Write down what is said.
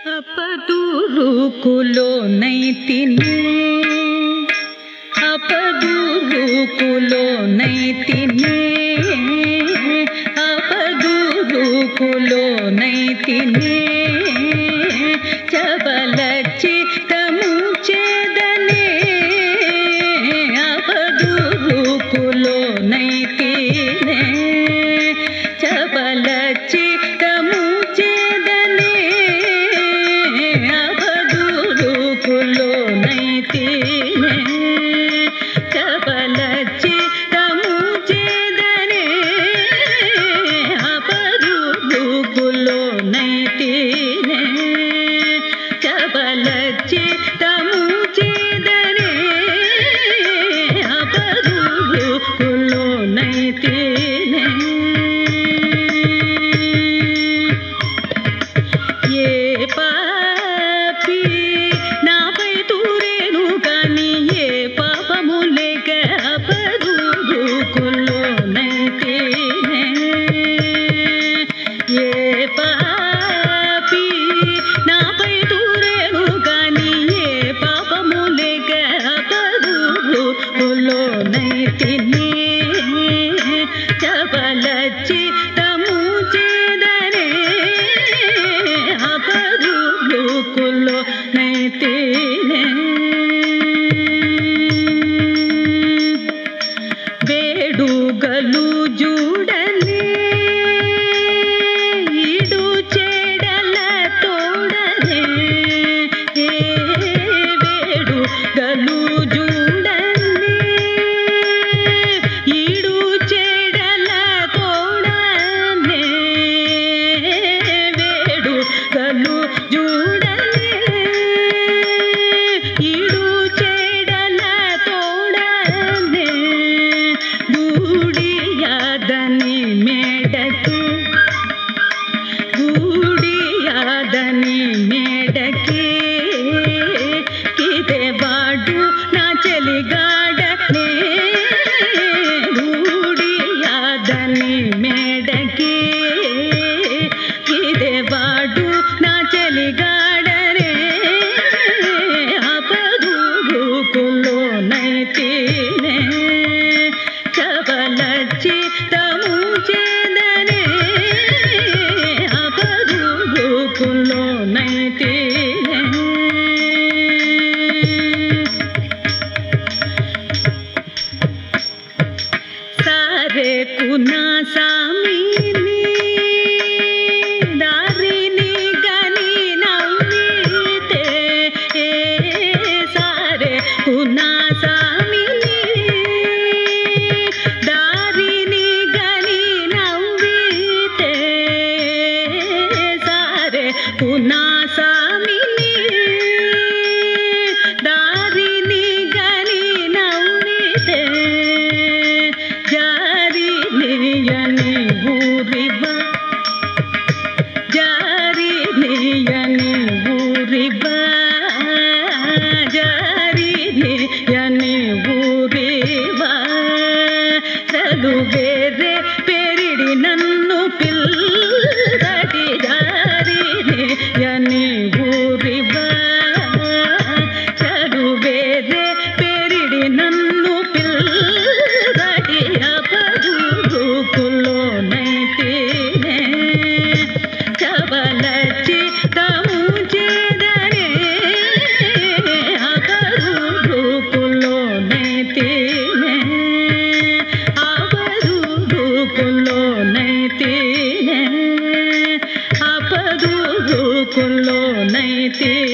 అపదూరుకులో నైతినే అపదూరుకులో నైతినే అపదూరుకులో నైతినే చబల చిత్తము చేదనే అపదూరుకులో నైతినే చబల చిత్తము చేదనే అపదూరుకులో నైతినే చబల చిత్తము చేదనే అపదూరుకులో నైతినే చబల చిత్తము చేదనే అపదూరుకులో నైతినే ఏ పాపి నాపై తూరేను కానీ ఏ పాపము లేక అపదూరుకులో నైతేనే ఏ పాపి నాపై తూరేను కానీ ఏ పాపము లేక అపదూరుకులో నైతినే చబల చిత్తము చేదనే అపదూరుకులో నైతేనే వేడుగలు జూడలే ఈడు చెడల తోడలే ఏ వేడుగలు జూడలే ఈడు చెడల తోడలే వేడుగలు జూడలే ఈడు చెడల తోడలే గూడియాదని మేడకు గూడియాదని మేడకి కిదెవాడు నా చెలిగాడనే గూడియాదని మేడకి కిదెవాడు నా చెలిగాడనే అపదూరుకులో నైతేనే చబల చిత్తము చేదనే అపదూరుకులో నైతేనే సారే కునా సామిని దారిని గని నవ్వితే సారే కునా సామిని దారిని గని నవ్వితే సారే కునా సామిని దారిని గని నవ్వితే జారి నియని ఊరివ జారి నియని ఊరివ జారి నియని ఊరివ చదువేరే పెరిడి నన్ను పిల్లటి జారి నియని ఊరివ చదువేరే పెరిడి నన్ను పిల్లటి అపదూరుకులో నైతేనే చబల చిత్తము చేదనే అపదూరుకులో నైతేనే అపదూరుకులో నైతేనే అపదూరుకులో నైతే